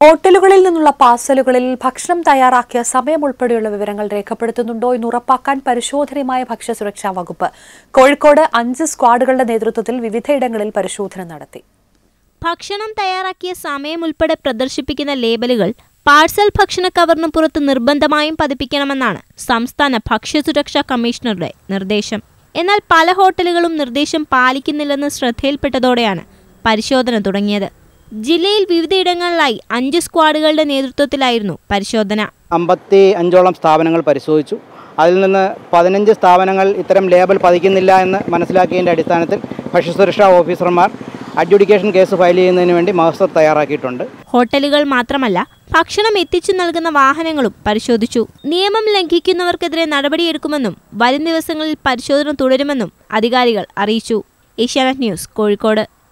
ഹോട്ടലുകളിൽ നിന്നുള്ള പാർസലുകളിൽ ഭക്ഷണം തയ്യാറാക്കിയ സമയം ഉൾപ്പെടെയുള്ള വിവരങ്ങൾ രേഖപ്പെടുത്തുന്നുണ്ടോ എന്ന് ഉറപ്പാക്കാൻ പരിശോധനയുമായ ഭക്ഷ്യസുരക്ഷാ വകുപ്പ് കോഴിക്കോട് അഞ്ച് സ്ക്വാഡുകളുടെ നേതൃത്വത്തിൽ വിവിധയിടങ്ങളിൽ പരിശോധന നടത്തി ഭക്ഷണം തയ്യാറാക്കിയ സമയം ഉൾപ്പെടെ പ്രദർശിപ്പിക്കുന്ന ലേബലുകൾ പാഴ്സൽ ഭക്ഷണ കവറിന് പുറത്ത് നിർബന്ധമായും പതിപ്പിക്കണമെന്നാണ് സംസ്ഥാന ഭക്ഷ്യസുരക്ഷാ കമ്മീഷണറുടെ നിർദ്ദേശം എന്നാൽ പല ഹോട്ടലുകളും നിർദ്ദേശം പാലിക്കുന്നില്ലെന്ന് ശ്രദ്ധയിൽപ്പെട്ടതോടെയാണ് പരിശോധന തുടങ്ങിയത് ജില്ലയിൽ വിവിധയിടങ്ങളിലായി അഞ്ച് സ്ക്വാഡുകളുടെ നേതൃത്വത്തിലായിരുന്നു പരിശോധന അമ്പത്തി അഞ്ചോളം സ്ഥാപനങ്ങൾ പരിശോധിച്ചു അതിൽ നിന്ന് പതിനഞ്ച് സ്ഥാപനങ്ങൾ ഇത്തരം ലേബൽ പതിക്കുന്നില്ല എന്ന് മനസ്സിലാക്കിയതിൻ്റെ അടിസ്ഥാനത്തിൽ ഭക്ഷ്യസുരക്ഷാ ഓഫീസർമാർ അഡ്ജുഡിക്കേഷൻ കേസ് ഫയൽ ചെയ്യുന്നതിന് വേണ്ടി മഹസർ തയ്യാറാക്കിയിട്ടുണ്ട് ഹോട്ടലുകൾ മാത്രമല്ല ഭക്ഷണം എത്തിച്ചു നൽകുന്ന വാഹനങ്ങളും പരിശോധിച്ചു നിയമം ലംഘിക്കുന്നവർക്കെതിരെ നടപടിയെടുക്കുമെന്നും വരും ദിവസങ്ങളിൽ പരിശോധന തുടരുമെന്നും അധികാരികൾ അറിയിച്ചു ഏഷ്യാനെറ്റ് ന്യൂസ് കോഴിക്കോട്